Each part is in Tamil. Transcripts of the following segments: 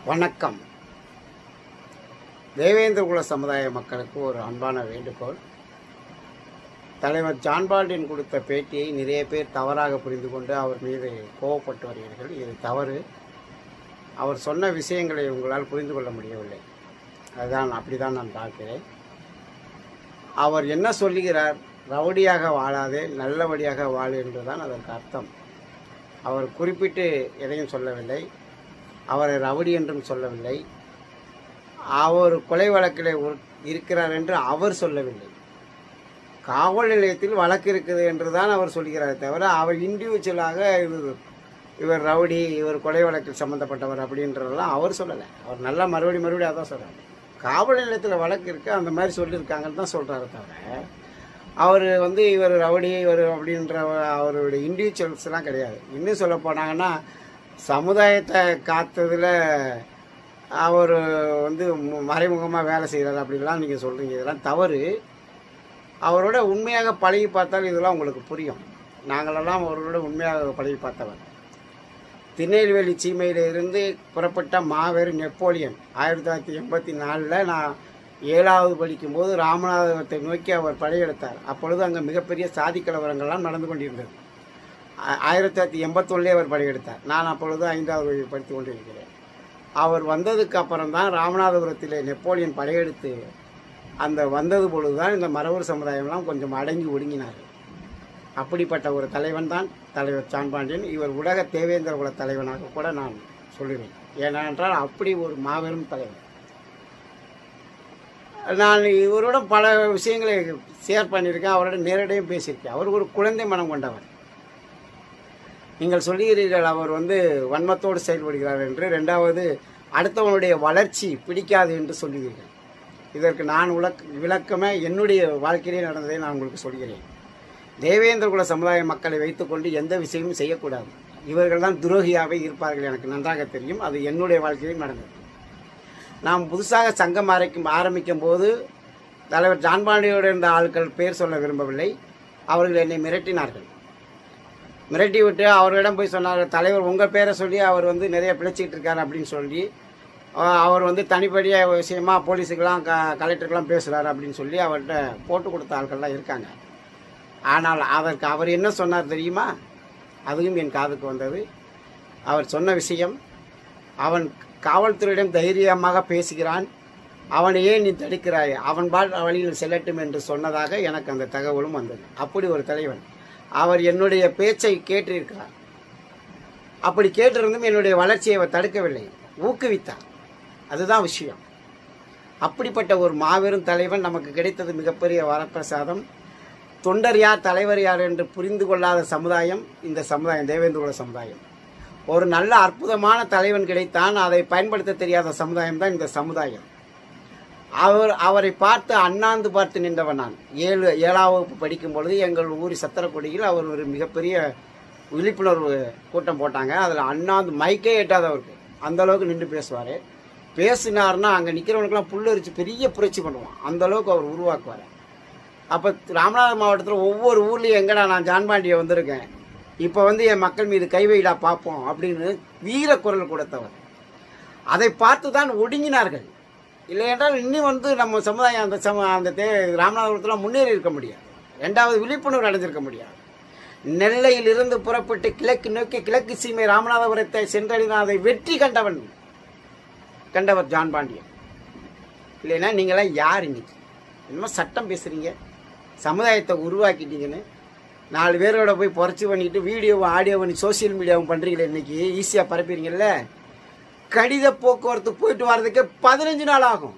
வணக்கம் தேவேந்திர குல சமுதாய மக்களுக்கு ஒரு அன்பான வேண்டுகோள் தலைவர் ஜான் பால்டின் கொடுத்த பேட்டியை நிறைய பேர் தவறாக புரிந்து கொண்டு அவர் மீது கோவப்பட்டு வருகிறீர்கள் இது தவறு அவர் சொன்ன விஷயங்களை உங்களால் புரிந்து கொள்ள முடியவில்லை அதுதான் அப்படிதான் நான் பார்க்கிறேன் அவர் என்ன சொல்லுகிறார் ரவுடியாக வாழாதே நல்லபடியாக வாழு என்றுதான் அதற்கு அர்த்தம் அவர் குறிப்பிட்டு எதையும் சொல்லவில்லை அவரை ரவுடி என்றும் சொல்லவில்லை அவர் கொலை வழக்கில் ஒரு- இருக்கிறார் என்று அவர் சொல்லவில்லை காவல் நிலையத்தில் வழக்கு இருக்குது என்று தான் அவர் சொல்கிறாரே தவிர அவர் இண்டிவிஜுவலாக இது இவர் ரவுடி இவர் கொலை வழக்கில் சம்மந்தப்பட்டவர் அப்படின்றதெல்லாம் அவர் சொல்லலை அவர் நல்லா மறுபடி மறுபடியும் அதான் சொல்கிறார் காவல் நிலையத்தில் வழக்கு இருக்கு அந்த மாதிரி சொல்லியிருக்காங்கன்னு தான் சொல்கிறாரு தவிர அவர் வந்து இவர் ரவுடி இவர் அப்படின்ற அவருடைய இண்டிவிஜுவல்ஸ்லாம் கிடையாது இன்னும் சொல்ல போனாங்கன்னா சமுதாயத்தை காத்ததில் அவர் வந்து மறைமுகமாக வேலை செய்கிறார் அப்படிலாம் நீங்கள் சொல்கிறீங்க இதெல்லாம் தவறு அவரோட உண்மையாக பழகி பார்த்தால் இதெல்லாம் உங்களுக்கு புரியும் நாங்களெல்லாம் அவரோட உண்மையாக பழகி பார்த்தவர் திருநெல்வேலி சீமையில இருந்து புறப்பட்ட மாபெரும் நெப்போலியன் ஆயிரத்தி தொள்ளாயிரத்தி எண்பத்தி நாலில் நான் ஏழாவது படிக்கும்போது ராமநாதபுரத்தை நோக்கி அவர் படையெடுத்தார் அப்பொழுது அங்கே மிகப்பெரிய சாதி கலவரங்கள்லாம் நடந்து கொண்டிருந்தது ஆ- ஆயிரத்தி தொள்ளாயிரத்தி எண்பத்தொன்னுலேயே அவர் படையெடுத்தார் நான் அப்பொழுது ஐந்தாவது வகுப்பு படித்து கொண்டிருக்கிறேன் அவர் வந்ததுக்கு அப்புறம் தான் ராமநாதபுரத்திலே நெப்போலியன் படையெடுத்து அந்த வந்தது பொழுது தான் இந்த மரவர் சமுதாயம்லாம் கொஞ்சம் அடங்கி ஒடுங்கினார்கள் அப்படிப்பட்ட ஒரு தலைவன் தான் தலைவர் சான்பாண்டியன் இவர் உலக தேவேந்திர குல தலைவனாக கூட நான் சொல்லுவேன் ஏனென்றால் அப்படி ஒரு மாபெரும் தலைவர் நான் இவரோட பல விஷயங்களை ஷேர் பண்ணியிருக்கேன் அவரோட நேரடியாக பேசியிருக்கேன் அவர் ஒரு குழந்தை மனம் கொண்டவர் நீங்கள் சொல்லுகிறீர்கள் அவர் வந்து வன்மத்தோடு செயல்படுகிறார் என்று ரெண்டாவது அடுத்தவனுடைய வளர்ச்சி பிடிக்காது என்று சொல்லுவீர்கள் இதற்கு நான் உலக் விளக்கமே என்னுடைய வாழ்க்கையிலே நடந்ததை நான் உங்களுக்கு சொல்கிறேன் தேவேந்திர குல சமுதாய மக்களை வைத்துக்கொண்டு எந்த விஷயமும் செய்யக்கூடாது இவர்கள் தான் துரோகியாகவே இருப்பார்கள் எனக்கு நன்றாக தெரியும் அது என்னுடைய வாழ்க்கையிலும் நடந்தது நாம் புதுசாக சங்கம் ஆரம்பிக்கும் ஆரம்பிக்கும் போது தலைவர் ஜான்பாண்டியோடு இருந்த ஆட்கள் பேர் சொல்ல விரும்பவில்லை அவர்கள் என்னை மிரட்டினார்கள் மிரட்டி விட்டு அவர்களிடம் போய் சொன்னார் தலைவர் உங்கள் பேரை சொல்லி அவர் வந்து நிறைய பிழைச்சிக்கிட்டு இருக்காரு அப்படின்னு சொல்லி அஹ், அவர் வந்து தனிப்படியாக விஷயமா போலீஸுக்கெல்லாம் க கலெக்டருக்கெல்லாம் பேசுகிறாரு அப்படின்னு சொல்லி அவர்கிட்ட போட்டு கொடுத்த ஆட்கள்லாம் இருக்காங்க ஆனால் அதற்கு அவர் என்ன சொன்னார் தெரியுமா அதுவும் என் காதுக்கு வந்தது அவர் சொன்ன விஷயம் அவன் காவல்துறையிடம் தைரியமாக பேசுகிறான் அவனை ஏன் நீ தடுக்கிறாய் அவன் பால் வழியில் செல்லட்டும் என்று சொன்னதாக எனக்கு அந்த தகவலும் வந்தது அப்படி ஒரு தலைவன் அவர் என்னுடைய பேச்சை கேட்டிருக்கிறார் அப்படி கேட்டிருந்தும் என்னுடைய வளர்ச்சியை அவர் தடுக்கவில்லை ஊக்குவித்தார் அதுதான் விஷயம் அப்படிப்பட்ட ஒரு மாபெரும் தலைவன் நமக்கு கிடைத்தது மிகப்பெரிய வரப்பிரசாதம் தொண்டர் யார் தலைவர் யார் என்று புரிந்து கொள்ளாத சமுதாயம் இந்த சமுதாயம் தேவேந்திரகுல சமுதாயம் ஒரு நல்ல அற்புதமான தலைவன் கிடைத்தான் அதை பயன்படுத்த தெரியாத சமுதாயம் தான் இந்த சமுதாயம் அவர் அவரை பார்த்து அண்ணாந்து பார்த்து நின்றவன் நான் ஏழு ஏழாம் வகுப்பு படிக்கும் பொழுது எங்கள் ஊர் சத்திரக்குடியில் அவர் ஒரு மிகப்பெரிய விழிப்புணர்வு கூட்டம் போட்டாங்க அதில் அண்ணாந்து மைக்கே எட்டாதவருக்கு அந்த அளவுக்கு நின்று பேசுவார் பேசினார்னா அங்கே நிற்கிறவனுக்கெல்லாம் புல்லரிச்சு பெரிய புரட்சி பண்ணுவான் அந்த அளவுக்கு அவர் உருவாக்குவார் அப்போ ராமநாதபுரம் மாவட்டத்தில் ஒவ்வொரு ஊர்லேயும் எங்கடா நான் ஜான்பாண்டியை வந்திருக்கேன் இப்போ வந்து என் மக்கள் மீது கை வைடா பார்ப்போம் அப்படின்னு வீர குரல் கொடுத்தவர் அதை பார்த்து தான் ஒடுங்கினார்கள் இல்லை என்றால் இன்னும் வந்து நம்ம சமுதாயம் அந்த சம அந்த தே ராமநாதபுரத்தில் முன்னேறி இருக்க முடியாது ரெண்டாவது விழிப்புணர்வு அடைஞ்சிருக்க முடியாது நெல்லையில் இருந்து புறப்பட்டு கிழக்கு நோக்கி கிழக்கு சீமை ராமநாதபுரத்தை சென்றடைந்தான் அதை வெற்றி கண்டவன் கண்டவர் ஜான் பாண்டியன் இல்லைன்னா நீங்களாம் யார் இன்னைக்கு என்னமோ சட்டம் பேசுறீங்க சமுதாயத்தை உருவாக்கிட்டீங்கன்னு நாலு பேரோட போய் புரட்சி பண்ணிட்டு வீடியோவும் ஆடியோ பண்ணி சோஷியல் மீடியாவும் பண்ணுறீங்களே இன்னைக்கு ஈஸியாக பரப்பிடுறீங்கல்ல கடித போக்குவரத்து போயிட்டு வர்றதுக்கு பதினஞ்சு நாள் ஆகும்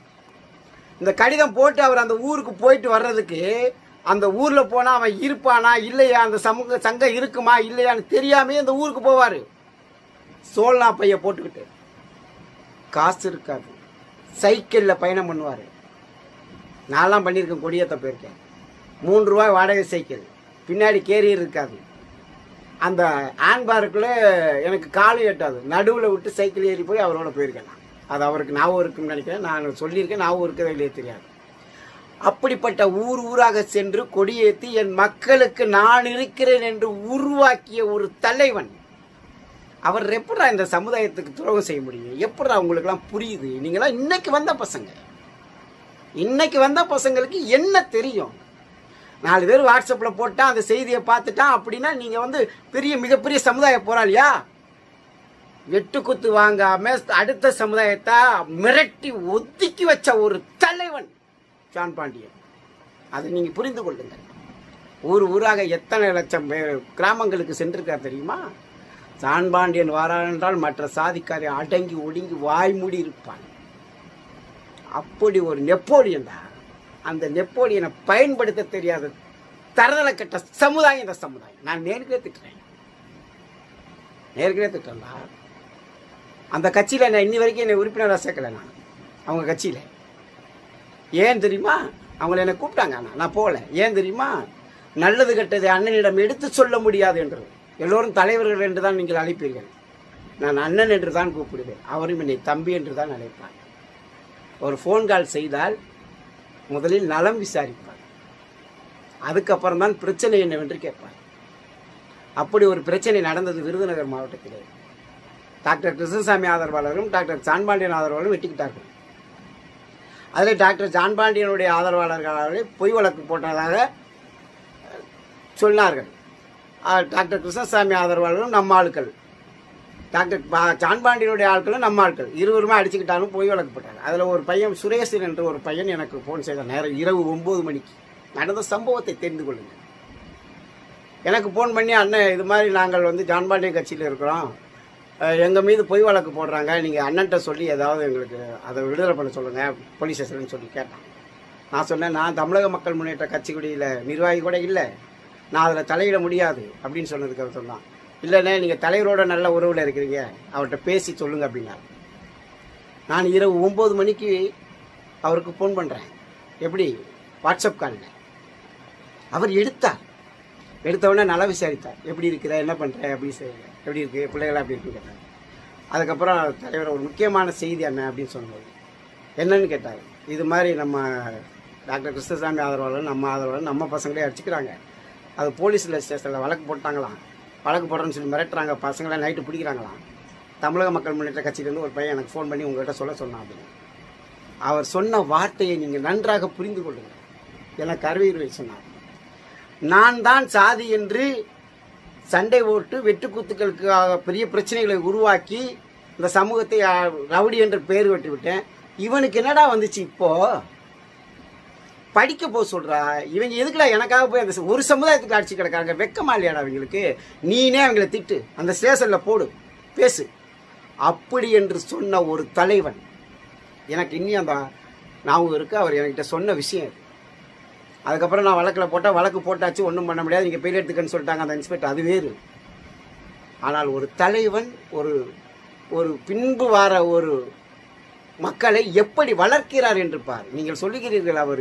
இந்த கடிதம் போட்டு அவர் அந்த ஊருக்கு போயிட்டு வர்றதுக்கு அந்த ஊரில் போனால் அவன் இருப்பானா இல்லையா அந்த சமூக சங்கம் இருக்குமா இல்லையான்னு தெரியாமே அந்த ஊருக்கு போவார் சோழனா பைய போட்டுக்கிட்டு காசு இருக்காது சைக்கிளில் பயணம் பண்ணுவார் நான்லாம் பண்ணியிருக்கேன் கொடியேற்ற போயிருக்கேன் மூன்று ரூபாய் வாடகை சைக்கிள் பின்னாடி கேரியர் இருக்காது அந்த ஆண்பாருக்குள்ள எனக்கு காலும் எட்டாது நடுவில் விட்டு சைக்கிள் ஏறி போய் அவரோட போயிருக்கேன் நான் அது அவருக்கு ஞாபகம் இருக்குன்னு நினைக்கிறேன் நான் சொல்லியிருக்கேன் ஞாபகம் இருக்கவே இல்லையே தெரியாது அப்படிப்பட்ட ஊர் ஊராக சென்று கொடியேற்றி என் மக்களுக்கு நான் இருக்கிறேன் என்று உருவாக்கிய ஒரு தலைவன் அவர் எப்படிடா இந்த சமுதாயத்துக்கு துரோகம் செய்ய முடியும் எப்படிடா உங்களுக்குலாம் புரியுது நீங்களாம் இன்னைக்கு வந்த பசங்க இன்னைக்கு வந்த பசங்களுக்கு என்ன தெரியும் நாலு பேர் வாட்ஸ்அப்பில் போட்டான் அந்த செய்தியை பார்த்துட்டான் அப்படின்னா நீங்கள் வந்து பெரிய மிகப்பெரிய சமுதாய போராளியா வெட்டு குத்து வாங்காம அடுத்த சமுதாயத்தை மிரட்டி ஒதுக்கி வச்ச ஒரு தலைவன் ஜான் பாண்டியன் அதை நீங்க புரிந்து கொள்ளுங்கள் ஊர் ஊராக எத்தனை லட்சம் பேர் கிராமங்களுக்கு சென்றிருக்கார் தெரியுமா ஜான் பாண்டியன் வாரான் என்றால் மற்ற சாதிக்காரை அடங்கி ஒடுங்கி வாய் மூடி இருப்பான் அப்படி ஒரு நெப்போலியன் தான் அந்த நெப்போலியனை பயன்படுத்த தெரியாத தரதலை கட்ட சமுதாயம் இந்த சமுதாயம் நான் நேருக்கே திட்டுறேன் நேருக்கே திட்டுறேன்டா அந்த கட்சியில் நான் இன்னி வரைக்கும் என்னை உறுப்பினராக சேர்க்கல நான் அவங்க கட்சியில் ஏன் தெரியுமா அவங்கள என்னை கூப்பிட்டாங்க ஆனால் நான் போகல ஏன் தெரியுமா நல்லது கெட்டதை அண்ணனிடம் எடுத்து சொல்ல முடியாது என்று எல்லோரும் தலைவர்கள் என்று தான் நீங்கள் அழைப்பீர்கள் நான் அண்ணன் என்று தான் கூப்பிடுவேன் அவரும் என்னை தம்பி என்று தான் அழைப்பார் ஒரு ஃபோன் கால் செய்தால் முதலில் நலம் விசாரிப்பார் அதுக்கப்புறம் தான் பிரச்சனை என்னவென்று கேட்பார் அப்படி ஒரு பிரச்சனை நடந்தது விருதுநகர் மாவட்டத்திலே டாக்டர் கிருஷ்ணசாமி ஆதரவாளரும் டாக்டர் ஜான்பாண்டியன் ஆதரவாளரும் வெட்டிக்கிட்டார்கள் அதில் டாக்டர் ஜான்பாண்டியனுடைய ஆதரவாளர்களாலே பொய் வழக்கு போட்டதாக சொன்னார்கள் ஆ, டாக்டர் கிருஷ்ணசாமி ஆதரவாளரும் நம்ம ஆட்கள் டாக்டர் பா- ஜான்பாண்டியனுடைய ஆட்களும் நம்ம ஆட்கள் இருவருமே அடிச்சுக்கிட்டாலும் பொய் வழக்கு போட்டாங்க அதில் ஒரு பையன் சுரேசன் என்ற ஒரு பையன் எனக்கு ஃபோன் செய்த நேரம் இரவு ஒம்பது மணிக்கு நடந்த சம்பவத்தை தெரிந்து கொள்ளுங்கள் எனக்கு ஃபோன் பண்ணி அண்ணன் இது மாதிரி நாங்கள் வந்து ஜான்பாண்டியன் கட்சியில் இருக்கிறோம் அஹ், எங்க மீது பொய் வழக்கு போடுறாங்க நீங்க அண்ணன்ட்ட சொல்லி ஏதாவது எங்களுக்கு அதை விடுதலை பண்ண சொல்லுங்க போலீஸ் ஸ்டேஷன் சொல்லி கேட்டான் நான் சொன்னேன் நான் தமிழக மக்கள் முன்னேற்ற கட்சிக்குடியில் நிர்வாகி கூட இல்லை நான் அதில் தலையிட முடியாது அப்படின்னு சொன்னதுக்கு அவர் சொன்னான் இல்லைண்ணே நீங்கள் தலைவரோட நல்ல உறவில் இருக்கிறீங்க அவர்கிட்ட பேசி சொல்லுங்க அப்படின்னாரு நான் இரவு ஒம்பது மணிக்கு அவருக்கு ஃபோன் பண்ணுறேன் எப்படி வாட்ஸ்அப் காலில் அவர் எடுத்தார் எடுத்த உடனே நல்லா விசாரித்தார் எப்படி இருக்கிற என்ன பண்ணுற எப்படி செய்- எப்படி இருக்கு பிள்ளைகள் எப்படி இருக்குன்னு கேட்டார் அதுக்கப்புறம் தலைவர் ஒரு முக்கியமான செய்தி என்ன அப்படின்னு சொன்னது என்னன்னு கேட்டார் இது மாதிரி நம்ம டாக்டர் கிருஷ்ணசாமி ஆதரவாளர் நம்ம ஆதரவாளர் நம்ம பசங்களே அடிச்சுக்கிறாங்க அது போலீஸில் ஸ்டேஷனில் வழக்கு போட்டாங்களாம் வழக்கு போடுறேன்னு சொல்லி மிரட்டுறாங்க பசங்களை நைட்டு பிடிக்கிறாங்களாம் தமிழக மக்கள் முன்னேற்ற கட்சியிலேருந்து ஒரு பையன் எனக்கு ஃபோன் பண்ணி உங்கள்கிட்ட சொல்ல சொன்னான் அப்படின்னு அவர் சொன்ன வார்த்தையை நீங்கள் நன்றாக புரிந்து கொள்ளுங்கள் என கருவீரை சொன்னார் நான் தான் சாதி என்று சண்டை போட்டு வெட்டுக்குத்துக்களுக்காக பெரிய பிரச்சனைகளை உருவாக்கி இந்த சமூகத்தை ஆ, ரவுடி என்று பெயர் வெட்டி விட்டேன் இவனுக்கு என்னடா வந்துச்சு இப்போ படிக்க போக சொல்றா இவங்க எதுக்குடா எனக்காக போய் அந்த ச- ஒரு சமுதாயத்துக்கு அடிச்சு கிடக்காங்க வெக்கமா இல்லையாடா அவங்களுக்கு நீனே அவங்கள திட்டு அந்த ஸ்டேஷன்ல போடு பேசு அப்படி என்று சொன்ன ஒரு தலைவன் எனக்கு இன்னும் அந்த ஞாபகம் இருக்கு அவர் என்கிட்ட சொன்ன விஷயம் இது. அதுக்கப்புறம் நான் வழக்கில் போட்டால் வழக்கு போட்டாச்சு ஒன்றும் பண்ண முடியாது நீங்கள் பெயில் எடுத்துக்கன்னு சொல்லிட்டாங்க அந்த இன்ஸ்பெக்டர் அது வேறு ஆனால் ஒரு தலைவன் ஒரு ஒரு பின்பு வார ஒரு மக்களை எப்படி வளர்க்கிறார் என்று பார் நீங்கள் சொல்லுகிறீர்கள் அவர்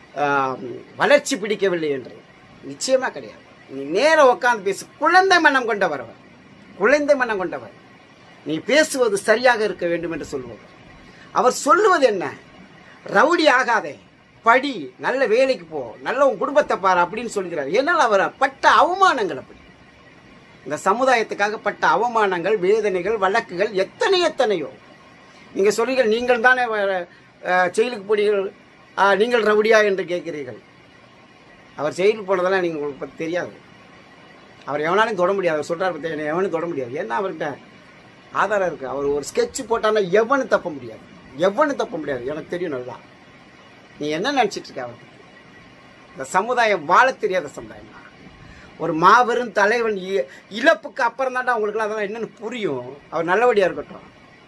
வளர்ச்சி பிடிக்கவில்லை என்று நிச்சயமா கிடையாது நீ நேர உட்காந்து பேசு குழந்தை மனம் கொண்டவர் அவர் குழந்தை மனம் கொண்டவர் நீ பேசுவது சரியாக இருக்க வேண்டும் என்று சொல்லுவார் அவர் சொல்லுவது என்ன ரவுடி ஆகாதே படி நல்ல வேலைக்கு போ நல்ல உன் குடும்பத்தை பாரு அப்படின்னு சொல்கிறார் ஏன்னால் அவர் பட்ட அவமானங்கள் அப்படி இந்த சமுதாயத்துக்காக பட்ட அவமானங்கள் வேதனைகள் வழக்குகள் எத்தனை எத்தனையோ நீங்க சொல்றீர்கள் நீங்கள் தானே வ- அஹ், ஜெயிலுக்கு போனீர்கள் அஹ், நீங்கள் ரவுடியா என்று கேட்கிறீர்கள் அவர் ஜெயிலுக்கு போனதெல்லாம் நீங்க உங்களுக்கு பத்தி தெரியாது அவர் எவனாலும் தொட முடியாது அவர் சொல்றாரு பத்தி என்னை எவனும் தொட முடியாது ஏன்னா அவர்கிட்ட ஆதாரம் இருக்கு அவர் ஒரு ஸ்கெட்ச் போட்டான்னா எவனும் தப்ப முடியாது எவனும் தப்ப முடியாது எனக்கு தெரியும் நல்லா நீ என்ன நினைச்சிட்டு இருக்க அவருக்கு இந்த சமுதாயம் வாழ தெரியாத சமுதாயம் தான். ஒரு மாபெரும் தலைவன் இ- இழப்புக்கு அப்புறம் தான்டா உங்களுக்கு அதெல்லாம் என்னன்னு புரியும் அவர் நல்லபடியா இருக்கட்டும்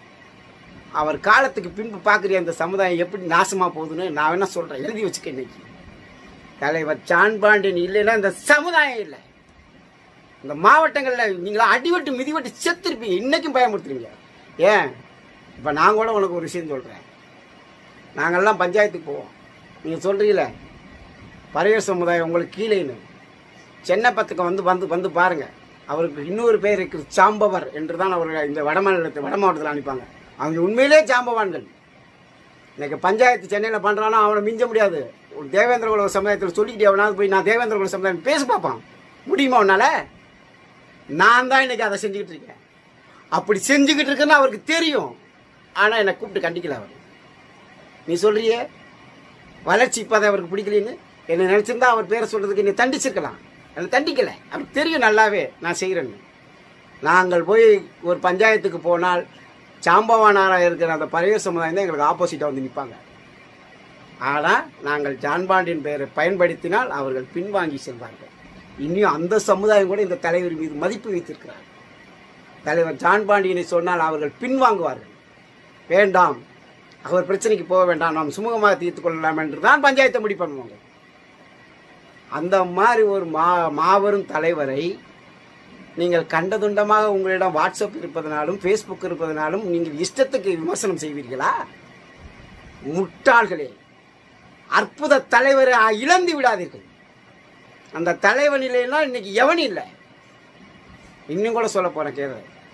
அவர் காலத்துக்கு பின்பு பார்க்குறிய அந்த சமுதாயம் எப்படி நாசமா போகுதுன்னு நான் என்ன சொல்றேன் எழுதி வச்சுக்க இன்னைக்கு தலைவர் ஜான் பாண்டியன் இல்லைன்னா இந்த சமுதாயம் இல்லை இந்த மாவட்டங்கள்ல நீங்களா அடிவட்டு மிதிவட்டு செத்துருப்பீங்க இன்னைக்கும் பயமுறுத்துறீங்க ஏன் இப்போ நான் கூட உனக்கு ஒரு விஷயம் சொல்றேன் நாங்கெல்லாம் பஞ்சாயத்துக்கு போவோம் நீங்க சொல்றீங்களே பறையர் சமுதாயம் உங்களுக்கு கீழேன்னு சென்னை பத்துக்கு வந்து வந்து வந்து பாருங்க அவருக்கு இன்னொரு பேர் இருக்கு சாம்பவர் என்று தான் அவர் இந்த வட மாநிலத்தை வட மாவட்டத்தில் அனுப்பாங்க அவங்க உண்மையிலே சாம்பவான்கள் இன்னைக்கு பஞ்சாயத்து சென்னையில் பண்றானோ அவனை மிஞ்ச முடியாது ஒரு தேவேந்திர குல சமுதாயத்தில் சொல்லிக்கிட்டே அவனாவது போய் நான் தேவேந்திர குல சமுதாயம் பேசி பார்ப்பான் முடியுமா உன்னால நான் தான் இன்னைக்கு அதை செஞ்சுக்கிட்டு இருக்கேன் அப்படி செஞ்சுக்கிட்டு இருக்குன்னு அவருக்கு தெரியும் ஆனா என்னை கூப்பிட்டு கண்டிக்கல அவர் நீ சொல்றியே வளர்ச்சி இப்போதை அவருக்கு பிடிக்கலன்னு என்னை நினைச்சிருந்தா அவர் பேரை சொல்றதுக்கு என்னை தண்டிச்சிருக்கலாம் என்னை தண்டிக்கல அவருக்கு தெரியும் நல்லாவே நான் செய்கிறேன்னு நாங்கள் போய் ஒரு பஞ்சாயத்துக்கு போனால் சாம்பவானாராக இருக்கிற அந்த பழைய சமுதாயம் தான் எங்களுக்கு ஆப்போசிட்டாக வந்து நிற்பாங்க ஆனால் நாங்கள் ஜான்பாண்டின் பெயரை பயன்படுத்தினால் அவர்கள் பின்வாங்கி செல்வார்கள் இன்னும் அந்த சமுதாயம் கூட இந்த தலைவர் மீது மதிப்பு வைத்திருக்கிறார் தலைவர் ஜான்பாண்டியனை சொன்னால் அவர்கள் பின்வாங்குவார்கள் வேண்டாம் அவர் பிரச்சனைக்கு போக வேண்டாம் நாம் சுமூகமாக தீர்த்து கொள்ளலாம் என்று தான் பஞ்சாயத்தை முடி பண்ணுவாங்க அந்த மாதிரி ஒரு மா மாபெரும் தலைவரை நீங்கள் கண்டதுண்டமாக உங்களிடம் வாட்ஸ்அப் இருப்பதனாலும் ஃபேஸ்புக் இருப்பதனாலும் நீங்கள் இஷ்டத்துக்கு விமர்சனம் செய்வீர்களா முட்டாள்களே அற்புத தலைவரை இழந்து விடாதீர்கள் அந்த தலைவன் இல்லைன்னா இன்னைக்கு எவனும் இல்லை இன்னும் கூட சொல்ல போறேன் கேட்க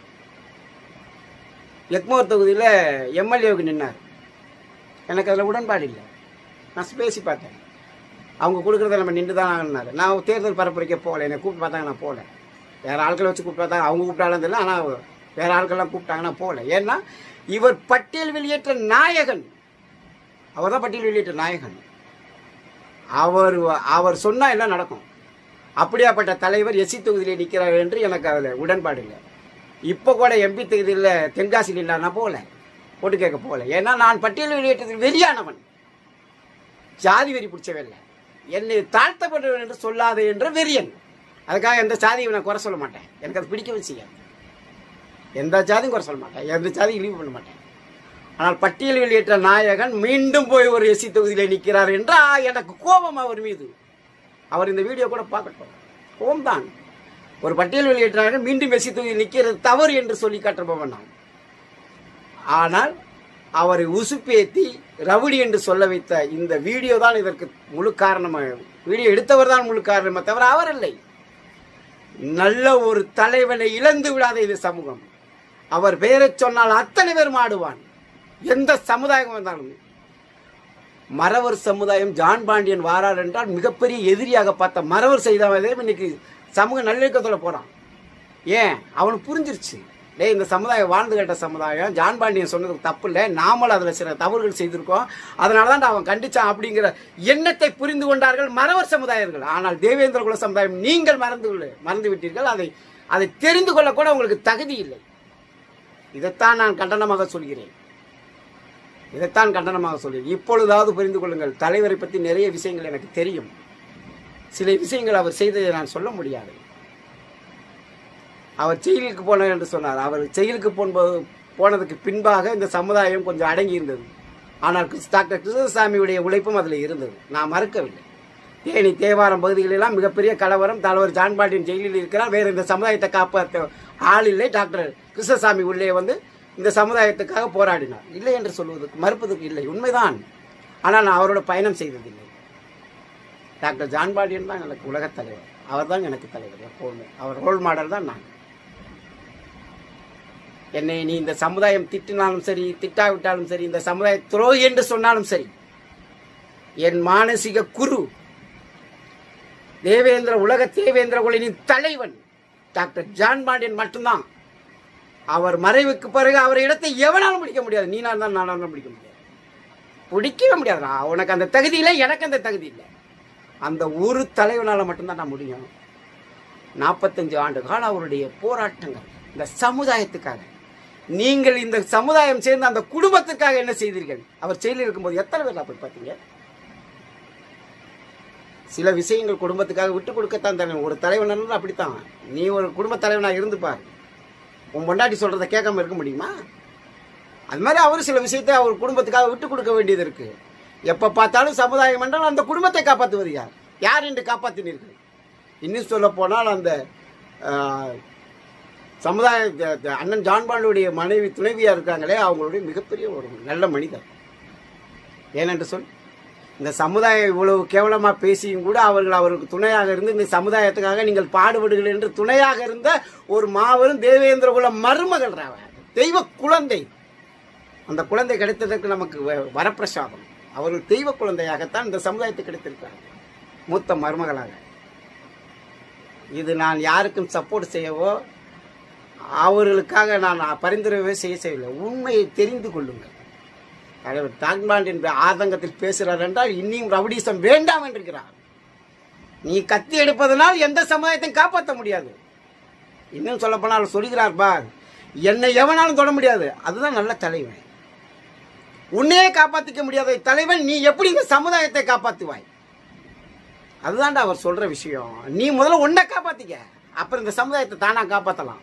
எக்மோர் தொகுதியில் எம்எல்ஏவுக்கு நின்னார் எனக்கு அதில் உடன்பாடு இல்லை நான் பேசி பார்த்தேன் அவங்க கொடுக்குறத நம்ம நின்று தான் ஆகணுனாரு நான் தேர்தல் பரப்புரைக்க போகல என்னை கூப்பிட்டு பார்த்தாங்க நான் போகல வேற ஆட்களை வச்சு கூப்பிட்டு பார்த்தாங்க அவங்க கூப்பிட்டாலும் தெரியல ஆனால் வேற ஆட்கள்லாம் கூப்பிட்டாங்க நான் போகல ஏன்னா இவர் பட்டியல் வெளியேற்ற நாயகன் அவர் தான் பட்டியல் வெளியேற்ற நாயகன் அவர் அவர் சொன்னா எல்லாம் நடக்கும் அப்படியாப்பட்ட தலைவர் எஸ்சி தொகுதியில் நிற்கிறார் என்று எனக்கு அதில் உடன்பாடு இல்லை இப்போ கூட எம்பி தொகுதியில் தென்காசியில் இல்லை நான் போகல போட்டு கேட்க போகல ஏன்னா நான் பட்டியல் வெளியேற்றத்தில் வெறியானவன் ஜாதி வெறி பிடிச்சவே இல்லை என்னை தாழ்த்தப்பட்டவன் என்று சொல்லாதே என்ற வெறியன் அதுக்காக எந்த ஜாதியை நான் குறை சொல்ல மாட்டேன் எனக்கு அது பிடிக்கவே செய்யாது எந்த ஜாதியும் குறை சொல்ல மாட்டேன் எந்த ஜாதியும் இழிவு பண்ண மாட்டேன் ஆனால் பட்டியல் வெளியேற்ற நாயகன் மீண்டும் போய் ஒரு எஸ்சி தொகுதியில் நிற்கிறார் என்றால் எனக்கு கோபம் அவர் மீது அவர் இந்த வீடியோ கூட பார்க்கட்டும் கோபம் தான் ஒரு பட்டியல் வெளியேற்ற நாயகன் மீண்டும் எஸ்சி தொகுதியில் நிற்கிறது தவறு என்று சொல்லி காட்டுபவன் நான் ஆனால் அவரை உசுப்பேத்தி ரவுடி என்று சொல்ல வைத்த இந்த வீடியோ தான் இதற்கு முழு காரணமாக வீடியோ எடுத்தவர் தான் முழு காரணமே தவிர அவர் இல்லை நல்ல ஒரு தலைவனை இழந்து விடாத இது சமூகம் அவர் பெயரை சொன்னால் அத்தனை பேர் மாடுவான் எந்த சமுதாயம் வந்தாலும் மறவர் சமுதாயம் ஜான் பாண்டியன் வாரார் என்றால் மிகப்பெரிய எதிரியாக பார்த்த மறவர் செய்தவதே இன்னைக்கு சமூக நல்லிணக்கத்தில் போறான் ஏன் அவனுக்கு புரிஞ்சிருச்சு டேய் இந்த சமுதாயம் வாழ்ந்து கேட்ட சமுதாயம் ஜான் பாண்டியன் சொன்னதுக்கு தப்பு இல்லை நாமளும் அதில் சில தவறுகள் செய்திருக்கோம் அதனால தான் அவன் கண்டிச்சான் அப்படிங்கிற எண்ணத்தை புரிந்து கொண்டார்கள் மறவர் சமுதாயர்கள் ஆனால் தேவேந்திர குல சமுதாயம் நீங்கள் மறந்து மறந்து விட்டீர்கள் அதை அதை தெரிந்து கொள்ள கூட உங்களுக்கு தகுதி இல்லை இதைத்தான் நான் கண்டனமாக சொல்கிறேன் இதைத்தான் கண்டனமாக சொல்கிறேன் இப்பொழுதாவது புரிந்து கொள்ளுங்கள் தலைவரை பற்றி நிறைய விஷயங்கள் எனக்கு தெரியும் சில விஷயங்கள் அவர் செய்ததை நான் சொல்ல முடியாது அவர் ஜெயிலுக்கு போனார் என்று சொன்னார் அவர் ஜெயிலுக்கு போன்போது போனதுக்கு பின்பாக இந்த சமுதாயம் கொஞ்சம் அடங்கி இருந்தது ஆனால் கிறிஸ்- டாக்டர் கிருஷ்ணசாமியுடைய உழைப்பும் அதில் இருந்தது நான் மறுக்கவில்லை தேனி தேவாரம் பகுதிகளெல்லாம் மிகப்பெரிய கலவரம் தலைவர் ஜான்பாண்டியன் ஜெயிலில் இருக்கிறார் வேறு இந்த சமுதாயத்தை காப்பாற்ற ஆள் இல்லை டாக்டர் கிருஷ்ணசாமி உள்ளே வந்து இந்த சமுதாயத்துக்காக போராடினார் இல்லை என்று சொல்வதற்கு மறுப்பதற்கு இல்லை உண்மைதான் ஆனால் நான் அவரோட பயணம் செய்ததில்லை டாக்டர் ஜான்பாண்டியன் தான் எனக்கு உலகத் தலைவர் அவர் தான் எனக்கு தலைவர் எப்போதுமே அவர் ரோல் மாடல் தான் நான் என்னை நீ இந்த சமுதாயம் திட்டினாலும் சரி திட்டாவிட்டாலும் சரி இந்த சமுதாய துரோகி என்று சொன்னாலும் சரி என் மானசீக குரு தேவேந்திர உலக தேவேந்திர குலினின் தலைவன் டாக்டர் ஜான் பாண்டியன் மட்டும்தான் அவர் மறைவுக்கு பிறகு அவர் இடத்தை எவனாலும் பிடிக்க முடியாது நீ நான் தான் நானாலும் பிடிக்க முடியாது பிடிக்கவே முடியாது உனக்கு அந்த தகுதி இல்லை எனக்கு அந்த தகுதி இல்லை அந்த ஒரு தலைவனால மட்டும்தான் நான் முடியும் நாற்பத்தஞ்சு ஆண்டு காலம் அவருடைய போராட்டங்கள் இந்த சமுதாயத்துக்காக நீங்கள் இந்த சமுதாயம் சேர்ந்த அந்த குடும்பத்துக்காக என்ன செய்தீர்கள் அவர் செயலில் இருக்கும்போது எத்தனை பேர் அப்படி பார்த்தீங்க சில விஷயங்கள் குடும்பத்துக்காக விட்டு கொடுக்கத்தான் தலைவன் ஒரு தலைவன் அப்படித்தான் நீ ஒரு குடும்ப தலைவனா இருந்து பாரு உன் பொண்டாட்டி சொல்றதை கேட்காம இருக்க முடியுமா அது மாதிரி அவர் சில விஷயத்தை அவர் குடும்பத்துக்காக விட்டு கொடுக்க வேண்டியது இருக்கு எப்ப பார்த்தாலும் சமுதாயம் என்றால் அந்த குடும்பத்தை காப்பாற்றுவது யார் யார் என்று காப்பாற்றினீர்கள் இன்னும் சொல்ல போனால் அந்த ஆஹ், சமுதாய த- த- அண்ணன் ஜான்பாலுடைய மனைவி துணைவியா இருக்காங்களே அவங்களுடைய மிகப்பெரிய ஒரு நல்ல மனிதர் ஏனென்று சொல் இந்த சமுதாயம் இவ்வளவு கேவலமா பேசியும் கூட அவர்கள் அவருக்கு துணையாக இருந்து இந்த சமுதாயத்துக்காக நீங்கள் பாடுபடுங்கள் என்று துணையாக இருந்த ஒரு மாபெரும் தேவேந்திர குல மருமகள் அவர் தெய்வ குழந்தை அந்த குழந்தை கிடைத்ததற்கு நமக்கு வ- வரப்பிரசாதம் அவர்கள் தெய்வ குழந்தையாகத்தான் இந்த சமுதாயத்துக்கு கிடைத்திருக்கிறார் மூத்த மருமகளாக இது நான் யாருக்கும் சப்போர்ட் செய்யவோ அவர்களுக்காக நான் பரிந்துரைவே செய்ய செய்யவில்லை உண்மையை தெரிந்து கொள்ளுங்கள் தலைவர் தாக்பாண்ட் என்ற ஆதங்கத்தில் பேசுகிறார் என்றால் இன்னும் ரவுடிசம் வேண்டாம் என்றிருக்கிறார் நீ கத்தி எடுப்பதனால் எந்த சமுதாயத்தையும் காப்பாற்ற முடியாது இன்னும் சொல்ல போனால் சொல்கிறார் பார் என்னை எவனாலும் தொட முடியாது அதுதான் நல்ல தலைவன் உன்னையே காப்பாத்திக்க முடியாத தலைவன் நீ எப்படி இந்த சமுதாயத்தை காப்பாத்துவாய் அதுதான்டா அவர் சொல்ற விஷயம் நீ முதல்ல உன்னை காப்பாத்திக்க அப்புறம் இந்த சமுதாயத்தை தானா காப்பாத்தலாம்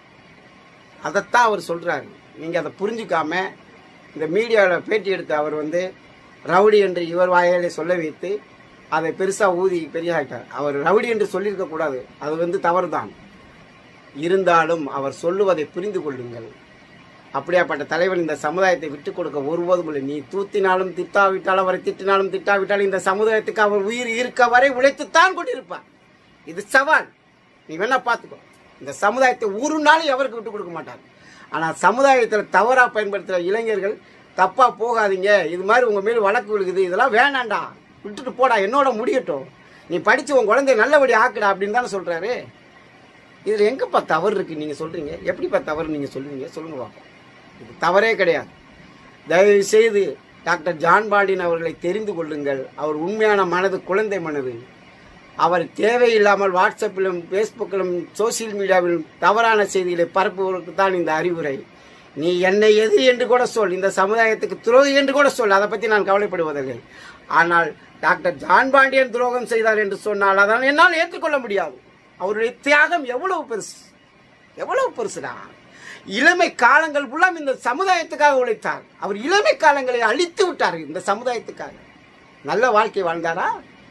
அதைத்தான் அவர் சொல்றாரு நீங்க அதை புரிஞ்சுக்காம இந்த மீடியாவில் பேட்டி எடுத்த அவர் வந்து ரவுடி என்று இவர் வாயாலே சொல்ல வைத்து அதை பெருசா ஊதி பெரியாகிட்டார் அவர் ரவுடி என்று சொல்லியிருக்க கூடாது அது வந்து தவறுதான் இருந்தாலும் அவர் சொல்லுவதை புரிந்து கொள்ளுங்கள் அப்படியாப்பட்ட தலைவன் இந்த சமுதாயத்தை விட்டுக் கொடுக்க ஒருபோதும் இல்லை நீ தூத்தினாலும் திட்டாவிட்டாலும் அவரை திட்டினாலும் திட்டாவிட்டாலும் இந்த சமுதாயத்துக்கு அவர் உயிர் இருக்க வரை உழைத்துத்தான் கொண்டிருப்பார் இது சவால் நீ வேணா பார்த்துக்கோ இந்த சமுதாயத்தை ஒரு நாளும் எவருக்கு விட்டு கொடுக்க மாட்டார் ஆனால் சமுதாயத்தில் தவறாக பயன்படுத்துகிற இளைஞர்கள் தப்பாக போகாதீங்க இது மாதிரி உங்கள் மேல் வழக்கு விழுகுது இதெல்லாம் வேணாண்டா விட்டுட்டு போடா என்னோட முடியட்டும் நீ படித்து உன் குழந்தைய நல்லபடி ஆக்குடா அப்படின்னு தானே சொல்கிறாரு இதில் எங்கப்பா தவறு இருக்குது நீங்கள் சொல்கிறீங்க எப்படிப்பா தவறு நீங்கள் சொல்லுவீங்க சொல்லுங்க பார்ப்போம் இது தவறே கிடையாது தயவு செய்து டாக்டர் ஜான் பாண்டியன் அவர்களை தெரிந்து கொள்ளுங்கள் அவர் உண்மையான மனது குழந்தை மனது அவர் தேவையில்லாமல் வாட்ஸ்அப்பிலும் ஃபேஸ்புக்கிலும் சோசியல் மீடியாவிலும் தவறான செய்திகளை பரப்புவதற்கு தான் இந்த அறிவுரை நீ என்னை எதிரி என்று கூட சொல் இந்த சமுதாயத்துக்கு துரோகி என்று கூட சொல் அதை பற்றி நான் கவலைப்படுவதில்லை ஆனால் டாக்டர் ஜான் பாண்டியன் துரோகம் செய்தார் என்று சொன்னால் அதனால் என்னால் ஏற்றுக்கொள்ள முடியாது அவருடைய தியாகம் எவ்வளவு பெருசு எவ்வளவு பெருசுடா இளமை காலங்கள் ஃபுல்லாம் இந்த சமுதாயத்துக்காக உழைத்தார் அவர் இளமை காலங்களை அழித்து விட்டார் இந்த சமுதாயத்துக்காக நல்ல வாழ்க்கை வாழ்ந்தாரா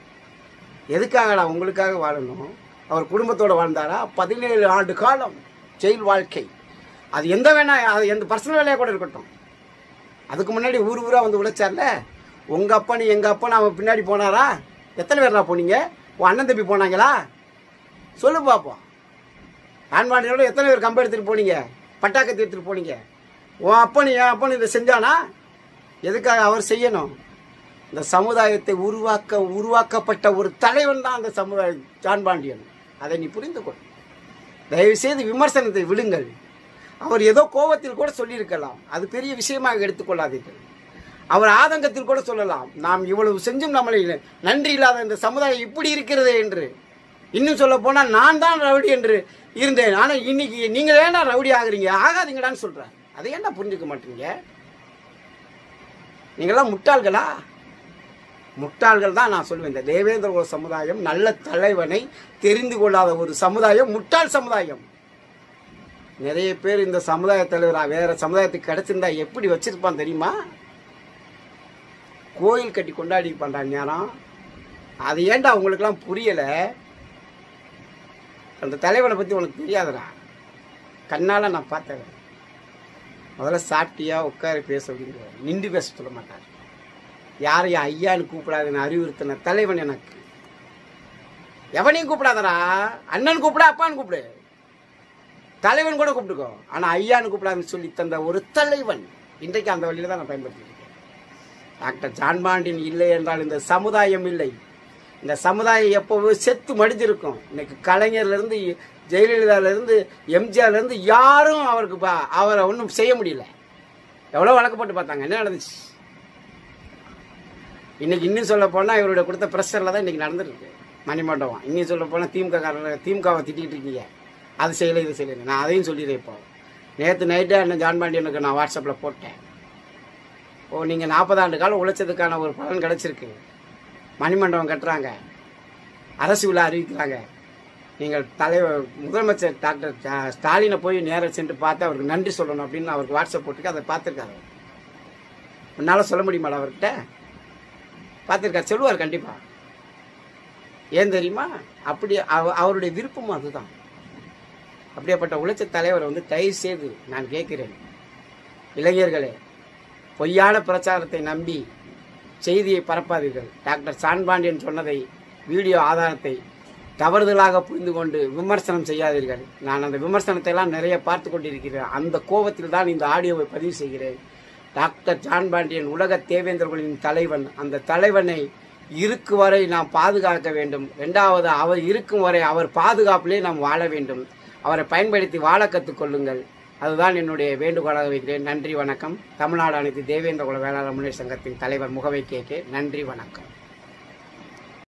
எதுக்காகடா உங்களுக்காக வாழணும் அவர் குடும்பத்தோட வாழ்ந்தாரா பதினேழு ஆண்டு காலம் ஜெயில் வாழ்க்கை அது எந்த வேணா அது எந்த பர்சனல் வேலையாக கூட இருக்கட்டும் அதுக்கு முன்னாடி ஊர் ஊராக வந்து உழைச்சார்ல உங்கள் அப்பனு எங்கள் அப்பன் அவன் பின்னாடி போனாரா எத்தனை பேர்னா போனீங்க உன் அண்ணன் தம்பி போனாங்களா சொல்லு பார்ப்போம் ஆண்பாண்டியோட எத்தனை பேர் கம்பு எடுத்துகிட்டு போனீங்க பட்டாக்கத்தி எடுத்துகிட்டு போனீங்க உன் அப்பனு என் அப்பனு இதை செஞ்சானா எதுக்காக அவர் செய்யணும் இந்த சமுதாயத்தை உருவாக்க உருவாக்கப்பட்ட ஒரு தலைவன் தான் அந்த சமுதாயம் ஜான் பாண்டியன் அதை நீ புரிந்து கொள் தயவு செய்து விமர்சனத்தை விடுங்கள் அவர் ஏதோ கோபத்தில் கூட சொல்லியிருக்கலாம் அது பெரிய விஷயமாக எடுத்துக்கொள்ளாதீர்கள் அவர் ஆதங்கத்தில் கூட சொல்லலாம் நாம் இவ்வளவு செஞ்சும் நம்மளை நன்றி இல்லாத இந்த சமுதாயம் இப்படி இருக்கிறதே என்று இன்னும் சொல்ல போனால் நான் தான் ரவுடி என்று இருந்தேன் ஆனால் இன்னைக்கு நீங்கள் ஏன்னா ரவுடி ஆகுறீங்க ஆகாதீங்கடான்னு சொல்கிறேன் அதை ஏன்னா புரிஞ்சுக்க மாட்டீங்க நீங்களாம் முட்டாள்களா முட்டாள்கள் தான் நான் சொல்லுவேன் இந்த தேவேந்திர குல சமுதாயம் நல்ல தலைவனை தெரிந்து கொள்ளாத ஒரு சமுதாயம் முட்டாள் சமுதாயம் நிறைய பேர் இந்த சமுதாய தலைவரா வேற சமுதாயத்துக்கு கிடைச்சிருந்தா எப்படி வச்சிருப்பான் தெரியுமா கோயில் கட்டி கொண்டாடி பண்றான் ஞானம் அது ஏன்டா உங்களுக்கெல்லாம் புரியல அந்த தலைவனை பத்தி உனக்கு தெரியாதுடா கண்ணால நான் பார்த்தேன் முதல்ல சாப்பிட்டியா உட்கார பேச அப்படிங்கிற நின்று பேச சொல்ல மாட்டார் யாரையும் ஐயான்னு கூப்பிடாதுன்னு அறிவுறுத்தின தலைவன் எனக்கு எவனையும் கூப்பிடாதடா அண்ணன் கூப்பிட அப்பான்னு கூப்பிடு தலைவன் கூட கூப்பிட்டுக்கோ ஆனா ஐயான்னு கூப்பிடாதுன்னு சொல்லி தந்த ஒரு தலைவன் இன்றைக்கு அந்த வழியில தான் நான் பயன்படுத்திட்டு இருக்கேன் டாக்டர் ஜான் பாண்டியன் இல்லை என்றால் இந்த சமுதாயம் இல்லை இந்த சமுதாயம் எப்போவோ செத்து மடிஞ்சிருக்கும் இன்னைக்கு கலைஞர்ல இருந்து ஜெயலலிதால இருந்து எம்ஜிஆர்ல இருந்து யாரும் அவருக்கு பா- அவரை ஒன்றும் செய்ய முடியல எவ்வளோ வழக்கு போட்டு பார்த்தாங்க என்ன நடந்துச்சு இன்னைக்கு இன்னும் சொல்ல போனால் இவருடைய கொடுத்த ப்ரெஷரில் தான் இன்னைக்கு நடந்துருக்கு மணிமண்டபம் இன்னும் சொல்ல போனால் திமுக காரர் திமுகவை திட்டிகிட்டு இருக்கீங்க அது செய்யலை இது செய்யலை நான் அதையும் சொல்லிடுறேன் இப்போ நேற்று நைட்டு அண்ணன் ஜான் பாண்டியனுக்கு நான் வாட்ஸ்அப்பில் போட்டேன் ஓ நீங்கள் நாற்பது ஆண்டு காலம் உழைச்சதுக்கான ஒரு பலன் கிடைச்சிருக்கு மணிமண்டபம் கட்டுறாங்க அரசு விழா அறிவிக்கிறாங்க நீங்கள் தலைவர் முதலமைச்சர் டாக்டர் ஸ்டா- ஸ்டாலினை போய் நேரில் சென்று பார்த்து அவருக்கு நன்றி சொல்லணும் அப்படின்னு அவருக்கு வாட்ஸ்அப் போட்டுருக்கு அதை பார்த்துருக்காரு உன்னால் சொல்ல முடியுமாடா அவர்கிட்ட பார்த்துருக்காரு சொல்லுவார் கண்டிப்பாக ஏன் தெரியுமா அப்படி அவ- அவருடைய விருப்பமும் அதுதான் அப்படியாப்பட்ட உழைச்ச தலைவரை வந்து தயவு செய்து நான் கேட்கிறேன் இளைஞர்களே பொய்யான பிரச்சாரத்தை நம்பி செய்தியை பரப்பாதீர்கள் டாக்டர் சான்பாண்டியன் சொன்னதை வீடியோ ஆதாரத்தை தவறுதலாக புரிந்து கொண்டு விமர்சனம் செய்யாதீர்கள் நான் அந்த விமர்சனத்தை எல்லாம் நிறைய பார்த்து கொண்டிருக்கிறேன் அந்த கோபத்தில் தான் இந்த ஆடியோவை பதிவு செய்கிறேன் டாக்டர் ஜான் பாண்டியன் உலக தேவேந்திரர்களின் தலைவன் அந்த தலைவனை இருக்கு வரை நாம் பாதுகாக்க வேண்டும் இரண்டாவது அவர் இருக்கும் வரை அவர் பாதுகாப்பிலே நாம் வாழ வேண்டும் அவரை பயன்படுத்தி வாழ கற்றுக்கொள்ளுங்கள் அதுதான் என்னுடைய வேண்டுகோளாக வைக்கிறேன் நன்றி வணக்கம் தமிழ்நாடு அனைத்து தேவேந்திர குல வேளாளர் முன்னேற்ற சங்கத்தின் தலைவர் முகவை கேகே நன்றி வணக்கம்